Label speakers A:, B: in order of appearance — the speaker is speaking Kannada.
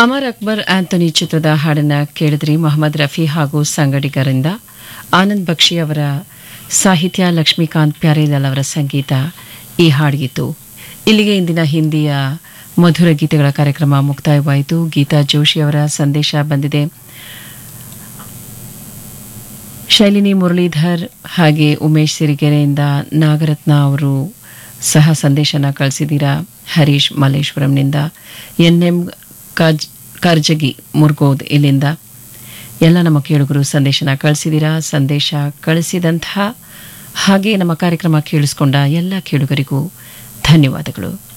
A: ಅಮರ್ ಅಕ್ಬರ್ ಆಂಥೋನಿ ಚಿತ್ರದ ಹಾಡನ್ನ ಕೇಳಿದ್ರಿ ಮೊಹಮ್ಮದ್ ರಫಿ ಹಾಗೂ ಸಂಗಡಿಗರಿಂದ ಆನಂದ್ ಬಕ್ಷಿ ಅವರ ಸಾಹಿತ್ಯ ಲಕ್ಷ್ಮೀಕಾಂತ್ ಪ್ಯಾರೇಲಾಲ್ ಅವರ ಸಂಗೀತ ಈ ಹಾಡಿಗಿತ್ತು ಇಲ್ಲಿಗೆ ಇಂದಿನ ಹಿಂದಿಯ ಮಧುರ ಗೀತೆಗಳ ಕಾರ್ಯಕ್ರಮ ಮುಕ್ತಾಯವಾಯಿತು ಗೀತಾ ಜೋಶಿ ಅವರ ಸಂದೇಶ ಬಂದಿದೆ ಶೈಲಿನಿ ಮುರಳೀಧರ್ ಹಾಗೆ ಉಮೇಶ್ ಸಿರಿಗೆರೆಯಿಂದ ನಾಗರತ್ನ ಅವರು ಸಹ ಸಂದೇಶನ ಕಳಿಸಿದ್ದೀರಾ ಹರೀಶ್ ಮಲ್ಲೇಶ್ವರಂನಿಂದ ಎನ್ ಎಂ ಕಾಜ್ ಕಾರ್ಜಗಿ ಮುರ್ಗೋದ್ ಇಲ್ಲಿಂದ ಎಲ್ಲ ನಮ್ಮ ಕೇಳುಗರು ಸಂದೇಶನ ಕಳಿಸಿದ್ದೀರಾ ಸಂದೇಶ ಕಳಿಸಿದಂತಹ ಹಾಗೆ ನಮ್ಮ ಕಾರ್ಯಕ್ರಮ ಕೇಳಿಸ್ಕೊಂಡ ಎಲ್ಲ ಕೇಳುಗರಿಗೂ ಧನ್ಯವಾದಗಳು